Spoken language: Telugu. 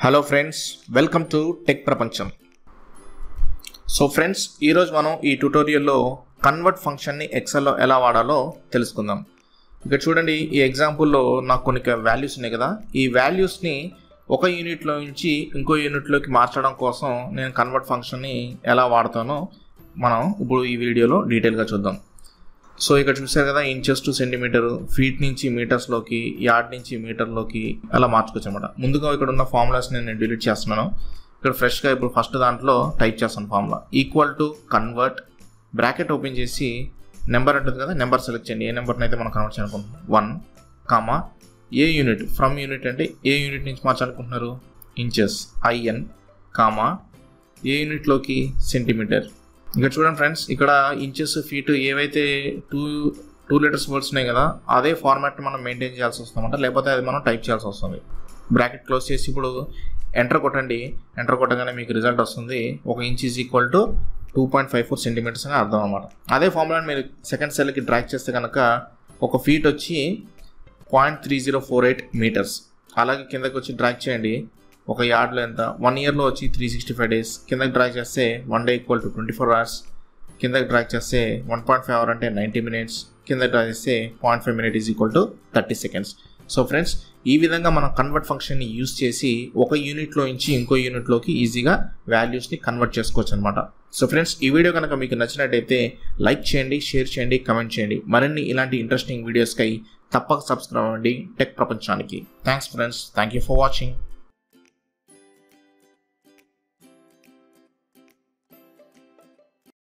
hello friends welcome to tech ప్రపంచం సో ఫ్రెండ్స్ ఈరోజు మనం ఈ ట్యుటోరియల్లో కన్వర్ట్ ఫంక్షన్ని ఎక్సెల్లో ఎలా వాడాలో తెలుసుకుందాం ఇక్కడ చూడండి ఈ ఎగ్జాంపుల్లో నాకు కొన్ని వాల్యూస్ ఉన్నాయి కదా ఈ వాల్యూస్ని ఒక యూనిట్లో నుంచి ఇంకో యూనిట్లోకి మార్చడం కోసం నేను కన్వర్ట్ ఫంక్షన్ని ఎలా వాడతానో మనం ఇప్పుడు ఈ వీడియోలో డీటెయిల్గా చూద్దాం సో ఇక్కడ చూసారు కదా ఇంచెస్ టు సెంటీమీటర్ ఫీట్ నుంచి మీటర్స్లోకి యార్డ్ నుంచి మీటర్లోకి అలా మార్చుకోవచ్చు అనమాట ముందుగా ఇక్కడ ఉన్న ఫార్ములాస్ నేను డిలీట్ చేస్తున్నాను ఇక్కడ ఫ్రెష్గా ఇప్పుడు ఫస్ట్ దాంట్లో టైప్ చేస్తాను formula equal to convert bracket open చేసి నెంబర్ ఉంటుంది కదా నెంబర్ సెలెక్ట్ చేయండి ఏ నెంబర్ని అయితే మనం కన్వర్ట్ చేయాలనుకుంటున్నాం వన్ కామా ఏ యూనిట్ ఫ్రమ్ యూనిట్ అంటే ఏ యూనిట్ నుంచి మార్చాలనుకుంటున్నారు ఇంచెస్ ఐఎన్ కామా ఏ యూనిట్లోకి సెంటీమీటర్ ఇక్కడ చూడండి ఫ్రెండ్స్ ఇక్కడ ఇంచెస్ ఫీట్ ఏవైతే టూ టూ లీటర్స్ వర్డ్స్ ఉన్నాయి కదా అదే ఫార్మాట్ మనం మెయింటైన్ చేయాల్సి వస్తుందంట లేకపోతే అది మనం టైప్ చేయాల్సి వస్తుంది బ్రాకెట్ క్లోజ్ చేసి ఇప్పుడు ఎంటర్ కొట్టండి ఎంటర్ కొట్టగానే మీకు రిజల్ట్ వస్తుంది ఒక inch is equal to two point five four centimetres అని అర్థం అనమాట అదే ఫార్ములాని మీరు సెకండ్ సెల్కి డ్రాక్ చేస్తే కనుక ఒక ఫీట్ వచ్చి point three zero four eight metres అలాగే కిందకి వచ్చి డ్రాక్ చేయండి ఒక యార్డ్లో ఎంత వన్ ఇయర్లో వచ్చి త్రీ సిక్స్టీ ఫైవ్ డేస్ కిందకి డ్రాక్ చేస్తే one day equal to twenty four hours కిందకి డ్రాక్ చేస్తే వన్ పాయింట్ ఫైవ్ అవర్ అంటే నైంటీ మినిట్స్ కింద డ్రాక్ చేస్తే point five minute is equal to thirty seconds so friends ఈ విధంగా మనం కన్వర్ట్ ఫంక్షన్ని యూస్ చేసి ఒక యూనిట్లో నుంచి ఇంకో యూనిట్లోకి ఈజీగా వాల్యూస్ని కన్వర్ట్ చేసుకోవచ్చు అనమాట సో ఫ్రెండ్స్ ఈ వీడియో కనుక మీకు నచ్చినట్టయితే లైక్ చేయండి షేర్ చేయండి కమెంట్ చేయండి మరిన్ని ఇలాంటి ఇంట్రెస్టింగ్ వీడియోస్కై తప్పక సబ్స్క్రైబ్ అవ్వండి టెక్ ప్రపంచానికి thanks friends thank you for watching